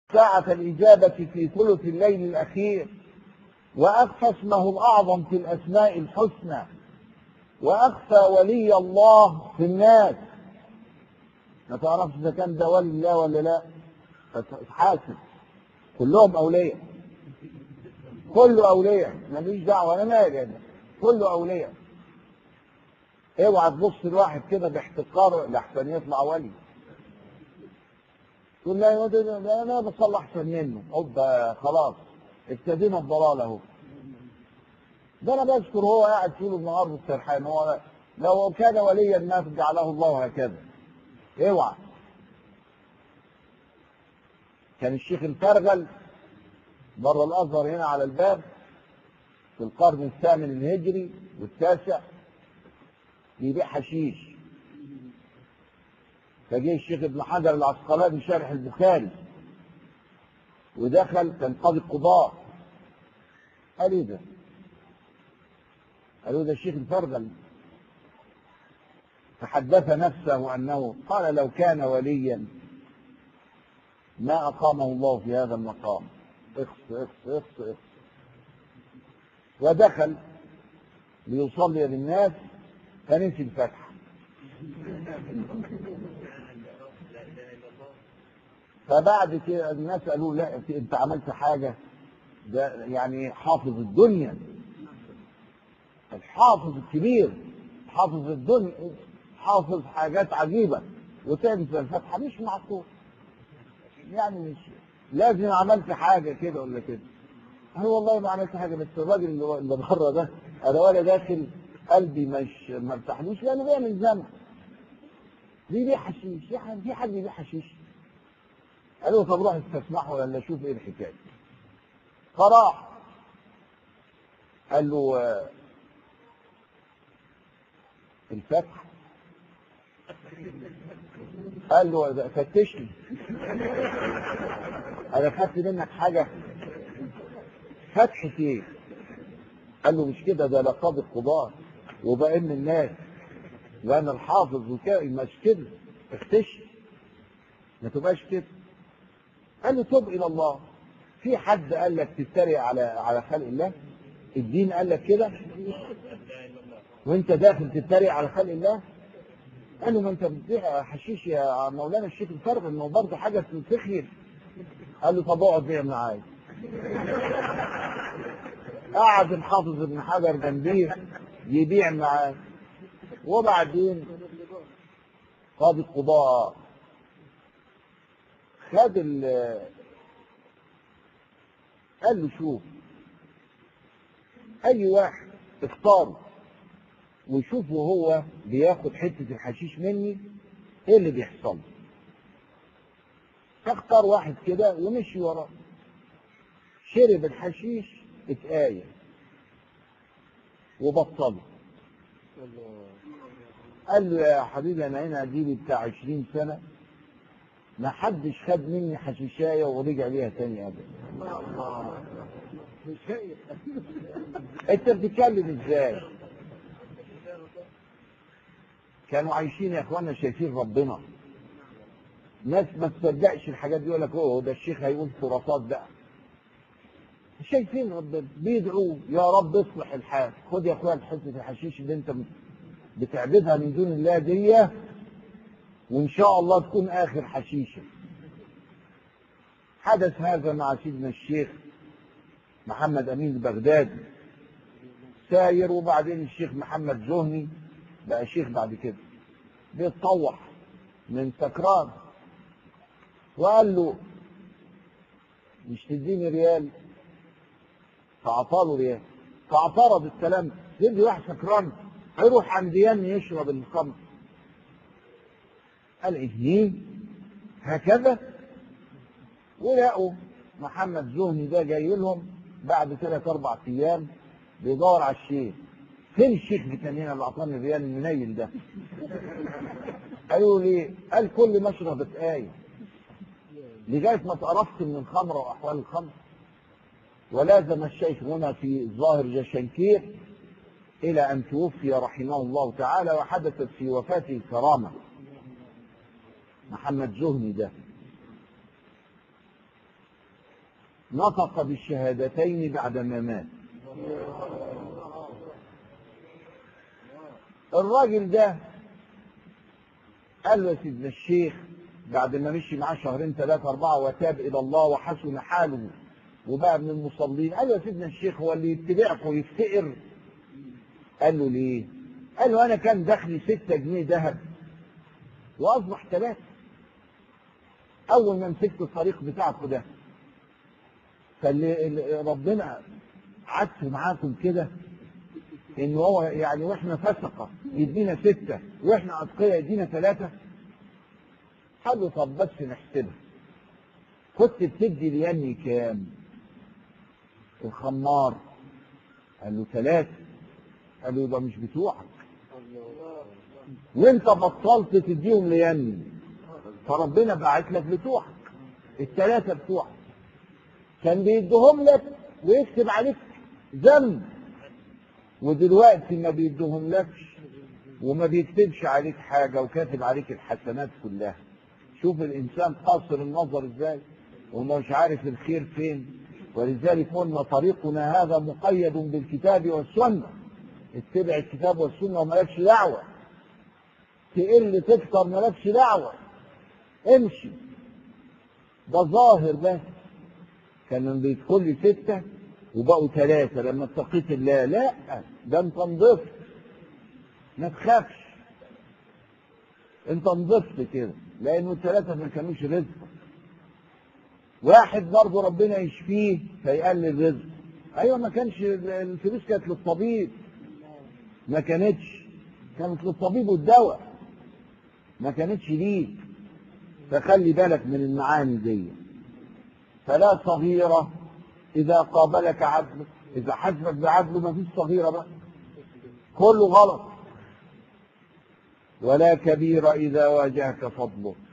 ساعة الإجابة في ثلث الليل الأخير وأخفى اسمه الأعظم في الأسماء الحسنى وأخفى ولي الله في الناس ما تعرفش إذا كان ده ولي الله ولا لا فتحاسب كلهم أولياء كله أولياء ماليش دعوة أنا مالي أنا كله أولياء اوعى تبص لواحد كده باحتقار لحسن يطلع ولي تقول لا ده ده انا بصلح احسن منه اوبا خلاص ابتدينا الضلال اهو ده انا بذكر هو قاعد طول النهار بالسرحان هو لو كان وليا ما جعله الله هكذا اوعى كان الشيخ الفرغل بره الازهر هنا على الباب في القرن الثامن الهجري والتاسع يبيع حشيش فجه الشيخ ابن حجر العسقلاني شارح البخاري ودخل كان قاضي القضاء قال ايه ده؟ قالوا ده الشيخ الفرغل فحدث نفسه انه قال لو كان وليا ما اقامه الله في هذا المقام اخص اخص اخص اخص ودخل ليصلي بالناس فنسي الفتح فبعد كده الناس قالوا لا انت عملت حاجه ده يعني حافظ الدنيا الحافظ الكبير حافظ الدنيا حافظ حاجات عجيبه وتنسى الفتحه مش معقول يعني مش لازم عملت حاجه كده ولا كده قال والله ما عملت حاجه بس الراجل اللي اللي بره ده انا ولا داخل قلبي مش ما ارتاحلوش لانه بيعمل ذنب بيبيع حشيش في حد في حد بيبيع حشيش قال له طب روح استسمحه ولا شوف ايه الحكايه فراح قال له آه، الفتح قال له ده فتشني انا خدت منك حاجه فتح ايه قال له مش كده ده لقب القضاء وبأن الناس وانا الحافظ وكده مش كده اختشي ما تبقاش كده قال له تب الى الله في حد قال لك تتريق على على خلق الله الدين قال لك كده وانت داخل تتريق على خلق الله قال له ما انت بتبيع حشيش يا مولانا الشيخ الفرق انه برضه حاجه تسخر قال له طب اقعد بيع معايا قعد الحافظ ابن حجر جنبيه يبيع معاه وبعدين قاضي القضاء خد ال قال له شوف اي واحد اختاره وشوفه هو بياخد حته الحشيش مني ايه اللي بيحصل له فاختار واحد كده ومشي وراه شرب الحشيش اتآية وبطله قال له يا حبيبي انا هنا اديلي بتاع 20 سنه ما حدش خد مني حشيشايه ورجع ليها تاني ابدا انت بتتكلم ازاي كانوا عايشين يا اخوانا شايفين ربنا ناس ما تصدقش الحاجات دي يقول لك اوه ده الشيخ هيقول خرافات بقى شايفين ربنا بيدعوا يا رب اصلح الحال خد يا اخويا حته الحشيش اللي انت بتعبدها من دون الله دي وان شاء الله تكون اخر حشيشه حدث هذا مع سيدنا الشيخ محمد امين البغدادي ساير وبعدين الشيخ محمد زهني بقى شيخ بعد كده بيتطوح من سكران وقال له مش تديني ريال فعطاله ريال فاعترض الكلام يدي واحد سكران هيروح عند ياني يشرب الخمر قال ايه هكذا ولقوا محمد زهني ده جاي لهم بعد ثلاث اربع ايام بيدور على الشيخ فين الشيخ بتاعنا اللي اعطاني الريال المنيل ده قالوا لي قال كل مشربة آية لغاية ما اتقرفت من الخمر وأحوال الخمر ولازم الشيخ هنا في ظاهر جشنكير إلى أن توفي رحمه الله تعالى وحدثت في وفاته كرامة محمد زهني ده نطق بالشهادتين بعدما مات الراجل ده قال له يا سيدنا الشيخ بعد ما مشي معاه شهرين ثلاثة أربعة وتاب إلى الله وحسن حاله وبقى من المصلين قال له يا سيدنا الشيخ هو اللي يتبعكم يفتقر قال له ليه؟ قال له أنا كان دخلي ستة جنيه ذهب وأصبح ثلاثة أول ما مسكت الطريق بتاعكم ده فاللي ربنا عدته معاكم كده ان هو يعني واحنا فسقه يدينا سته واحنا اتقياء يدينا ثلاثه قال له طب بس نحسبها كنت بتدي لياني كام؟ الخمار قال له ثلاثه قال له يبقى مش بتوعك وانت بطلت تديهم لياني فربنا بعت لك بتوعك الثلاثه بتوعك كان بيديهم لك ويكتب عليك ذنب ودلوقتي ما بيديهم لكش وما بيكتبش عليك حاجة وكاتب عليك الحسنات كلها شوف الإنسان قاصر النظر إزاي وما مش عارف الخير فين ولذلك قلنا طريقنا هذا مقيد بالكتاب والسنة اتبع الكتاب والسنة ومالكش دعوة تقل تكتر مالكش دعوة امشي ده ظاهر بس كان بيدخل لي ستة وبقوا ثلاثة لما اتقيت الله لا ده انت نضفت ما تخافش انت نضفت كده لانه الثلاثة ما كانوش رزق واحد برضه ربنا يشفيه فيقلل رزق ايوه ما كانش الفلوس كانت للطبيب ما كانتش كانت للطبيب والدواء ما كانتش ليك فخلي بالك من المعاني دي فلا صغيرة إذا قابلك عدل إذا حسبك بعدله ما فيش صغيرة بقى كله غلط ولا كبيرة إذا واجهك فضله